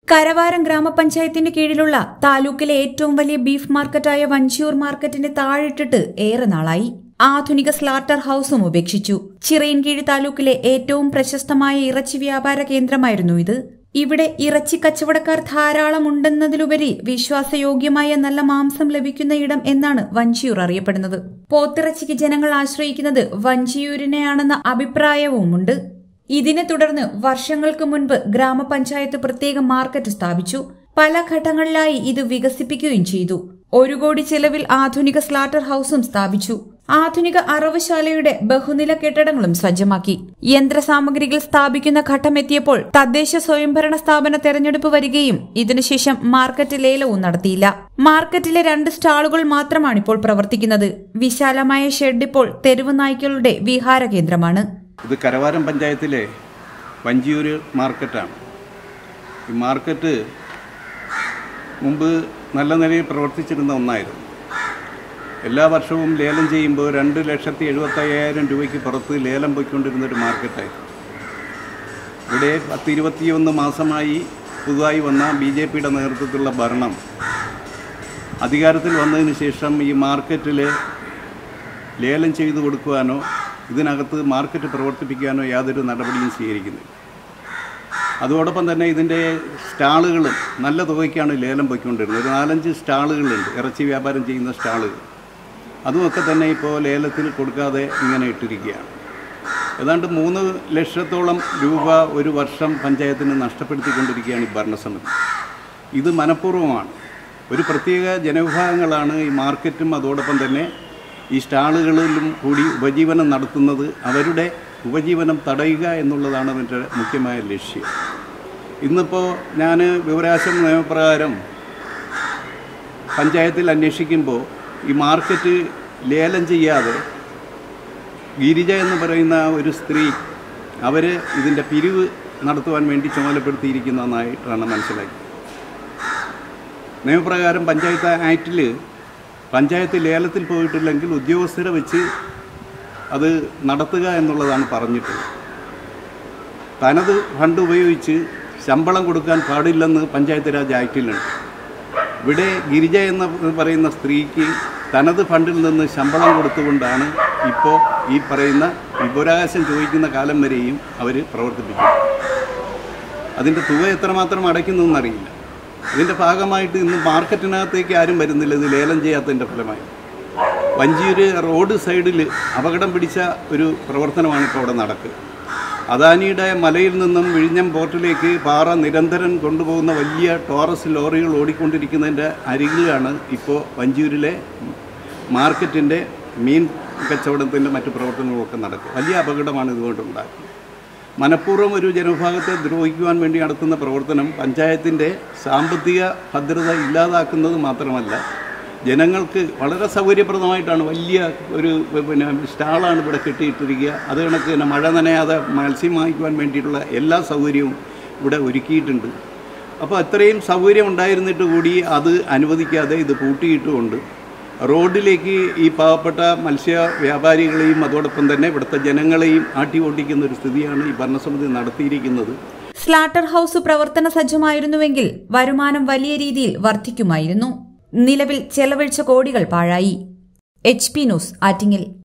കരവാരം ഗ്രാമപഞ്ചായത്തിന്റെ കീഴിലുള്ള താലൂക്കിലെ ഏറ്റവും വലിയ ബീഫ് മാർക്കറ്റായ വഞ്ചിയൂർ മാർക്കറ്റിനെ താഴിട്ടിട്ട് ഏറെ നാളായി ആധുനിക സ്ലാട്ടർ ഹൌസും ഉപേക്ഷിച്ചു ചിറയൻകീഴ് താലൂക്കിലെ ഏറ്റവും പ്രശസ്തമായ ഇറച്ചി വ്യാപാര കേന്ദ്രമായിരുന്നു ഇത് ഇവിടെ ഇറച്ചി കച്ചവടക്കാർ ധാരാളം ഉണ്ടെന്നതിലുപരി വിശ്വാസയോഗ്യമായ നല്ല മാംസം ലഭിക്കുന്ന ഇടം എന്നാണ് വഞ്ചിയൂർ അറിയപ്പെടുന്നത് പോത്തിറച്ചിക്ക് ജനങ്ങൾ ആശ്രയിക്കുന്നത് വഞ്ചിയൂരിനെയാണെന്ന അഭിപ്രായവുമുണ്ട് ഇതിനെ തുടർന്ന് വർഷങ്ങൾക്ക് മുൻപ് ഗ്രാമപഞ്ചായത്ത് പ്രത്യേക മാർക്കറ്റ് സ്ഥാപിച്ചു പല ഘട്ടങ്ങളിലായി ഇത് വികസിപ്പിക്കുകയും ചെയ്തു ഒരു കോടി ചെലവിൽ ആധുനിക സ്ലാട്ടർ ഹൌസും സ്ഥാപിച്ചു ആധുനിക അറവുശാലയുടെ ബഹുനില കെട്ടിടങ്ങളും സജ്ജമാക്കി യന്ത്രസാമഗ്രികൾ സ്ഥാപിക്കുന്ന ഘട്ടമെത്തിയപ്പോൾ തദ്ദേശ സ്വയംഭരണ സ്ഥാപന തെരഞ്ഞെടുപ്പ് വരികയും ഇതിനുശേഷം മാർക്കറ്റ് ലേലവും നടത്തിയില്ല മാർക്കറ്റിലെ രണ്ട് സ്റ്റാളുകൾ മാത്രമാണ് ഇപ്പോൾ പ്രവർത്തിക്കുന്നത് വിശാലമായ ഷെഡ് ഇപ്പോൾ തെരുവ് നായ്ക്കളുടെ വിഹാര കേന്ദ്രമാണ് ഇത് കരവാരം പഞ്ചായത്തിലെ വഞ്ചിയൂർ മാർക്കറ്റാണ് ഈ മാർക്കറ്റ് മുമ്പ് നല്ല നിലയിൽ പ്രവർത്തിച്ചിരുന്ന ഒന്നായിരുന്നു എല്ലാ വർഷവും ലേലം ചെയ്യുമ്പോൾ രണ്ട് ലക്ഷത്തി എഴുപത്തയ്യായിരം രൂപയ്ക്ക് പുറത്ത് ലേലം പോയിക്കൊണ്ടിരുന്ന ഒരു മാർക്കറ്റായിരുന്നു ഇവിടെ പത്ത് ഇരുപത്തിയൊന്ന് മാസമായി പുതുതായി വന്ന ബി ജെ പിയുടെ നേതൃത്വത്തിലുള്ള ഭരണം അധികാരത്തിൽ വന്നതിന് ശേഷം ഈ മാർക്കറ്റിൽ ലേലം ചെയ്തു കൊടുക്കുവാനോ ഇതിനകത്ത് മാർക്കറ്റ് പ്രവർത്തിപ്പിക്കാനോ യാതൊരു നടപടിയും സ്വീകരിക്കുന്നില്ല അതോടൊപ്പം തന്നെ ഇതിൻ്റെ സ്റ്റാളുകളും നല്ല തുകയ്ക്കാണ് ലേലം പോയിക്കൊണ്ടിരുന്നത് ഒരു നാലഞ്ച് സ്റ്റാളുകളുണ്ട് ഇറച്ചി വ്യാപാരം ചെയ്യുന്ന സ്റ്റാളുകൾ അതുമൊക്കെ തന്നെ ഇപ്പോൾ ലേലത്തിൽ കൊടുക്കാതെ ഇങ്ങനെ ഇട്ടിരിക്കുകയാണ് ഏതാണ്ട് മൂന്ന് ലക്ഷത്തോളം രൂപ ഒരു വർഷം പഞ്ചായത്തിന് നഷ്ടപ്പെടുത്തിക്കൊണ്ടിരിക്കുകയാണ് ഈ ഭരണസമിതി ഇത് മനഃപൂർവ്വമാണ് ഒരു പ്രത്യേക ജനവിഭാഗങ്ങളാണ് ഈ മാർക്കറ്റും അതോടൊപ്പം തന്നെ ഈ സ്റ്റാളുകളിലും കൂടി ഉപജീവനം നടത്തുന്നത് അവരുടെ ഉപജീവനം തടയുക എന്നുള്ളതാണ് അതിൻ്റെ മുഖ്യമായ ലക്ഷ്യം ഇന്നിപ്പോൾ ഞാൻ വിവരാശം നിയമപ്രകാരം പഞ്ചായത്തിൽ അന്വേഷിക്കുമ്പോൾ ഈ മാർക്കറ്റ് ലേലം ചെയ്യാതെ ഗിരിജ എന്ന് പറയുന്ന ഒരു സ്ത്രീ അവർ ഇതിൻ്റെ പിരിവ് നടത്തുവാൻ വേണ്ടി ചുമതലപ്പെടുത്തിയിരിക്കുന്നതായിട്ടാണ് മനസ്സിലാക്കി നിയമപ്രകാരം പഞ്ചായത്ത് ആക്റ്റിൽ പഞ്ചായത്ത് ലേലത്തിൽ പോയിട്ടില്ലെങ്കിൽ ഉദ്യോഗസ്ഥരെ വെച്ച് അത് നടത്തുക എന്നുള്ളതാണ് പറഞ്ഞിട്ടുള്ളത് തനത് ഫണ്ട് ഉപയോഗിച്ച് ശമ്പളം കൊടുക്കാൻ പാടില്ലെന്ന് പഞ്ചായത്ത് രാജ് ആക്റ്റിലുണ്ട് ഇവിടെ ഗിരിജ എന്ന് പറയുന്ന സ്ത്രീക്ക് തനത് ഫണ്ടിൽ നിന്ന് ശമ്പളം കൊടുത്തുകൊണ്ടാണ് ഇപ്പോൾ ഈ പറയുന്ന വിവരാവകാശം ചോദിക്കുന്ന കാലം വരെയും അവർ പ്രവർത്തിപ്പിക്കുന്നത് അതിൻ്റെ തുക എത്രമാത്രം അടയ്ക്കുന്നതെന്നറിയില്ല ഇതിൻ്റെ ഭാഗമായിട്ട് ഇന്ന് മാർക്കറ്റിനകത്തേക്ക് ആരും വരുന്നില്ല ഇത് ലേലം ചെയ്യാത്തതിൻ്റെ ഫലമായി വഞ്ചിയൂർ റോഡ് സൈഡിൽ അപകടം പിടിച്ച ഒരു പ്രവർത്തനമാണ് ഇപ്പോൾ അവിടെ നടക്കുക അദാനിയുടെ മലയിൽ നിന്നും വിഴിഞ്ഞം പോർട്ടിലേക്ക് പാറ നിരന്തരം കൊണ്ടുപോകുന്ന വലിയ ടോറസ് ലോറികൾ ഓടിക്കൊണ്ടിരിക്കുന്നതിൻ്റെ അരികിലാണ് ഇപ്പോൾ വഞ്ചിയൂരിലെ മാർക്കറ്റിൻ്റെ മീൻ കച്ചവടത്തിൻ്റെ മറ്റു പ്രവർത്തനങ്ങളൊക്കെ നടക്കുക വലിയ അപകടമാണ് ഇതുകൊണ്ടുണ്ടാക്കുന്നത് മനഃപൂർവ്വം ഒരു ജനവിഭാഗത്തെ ദ്രോഹിക്കുവാൻ വേണ്ടി നടത്തുന്ന പ്രവർത്തനം പഞ്ചായത്തിൻ്റെ സാമ്പത്തിക ഭദ്രത ഇല്ലാതാക്കുന്നത് മാത്രമല്ല ജനങ്ങൾക്ക് വളരെ സൗകര്യപ്രദമായിട്ടാണ് വലിയ ഒരു പിന്നെ സ്റ്റാളാണ് ഇവിടെ കെട്ടിയിട്ടിരിക്കുക അത് കണക്ക് തന്നെ മഴ നനയാതെ മത്സ്യം വാങ്ങിക്കുവാൻ വേണ്ടിയിട്ടുള്ള എല്ലാ സൗകര്യവും ഇവിടെ ഒരുക്കിയിട്ടുണ്ട് അപ്പോൾ അത്രയും സൗകര്യം ഉണ്ടായിരുന്നിട്ട് കൂടി അത് അനുവദിക്കാതെ ഇത് പൂട്ടിയിട്ടുകൊണ്ട് റോഡിലേക്ക് ഈ പാവപ്പെട്ട മത്സ്യ വ്യാപാരികളെയും അതോടൊപ്പം തന്നെ ഇവിടുത്തെ ജനങ്ങളെയും ആട്ടി ഓട്ടിക്കുന്ന ഒരു സ്ഥിതിയാണ് ഈ ഭരണസമിതി നടത്തിയിരിക്കുന്നത് സ്ലാട്ടർ ഹൌസ് പ്രവർത്തന സജ്ജമായിരുന്നുവെങ്കിൽ വരുമാനം വലിയ രീതിയിൽ വർദ്ധിക്കുമായിരുന്നു നിലവിൽ ചെലവഴിച്ച കോടികൾ പാഴായി എച്ച് പി ന്യൂസ് ആറ്റിങ്ങൽ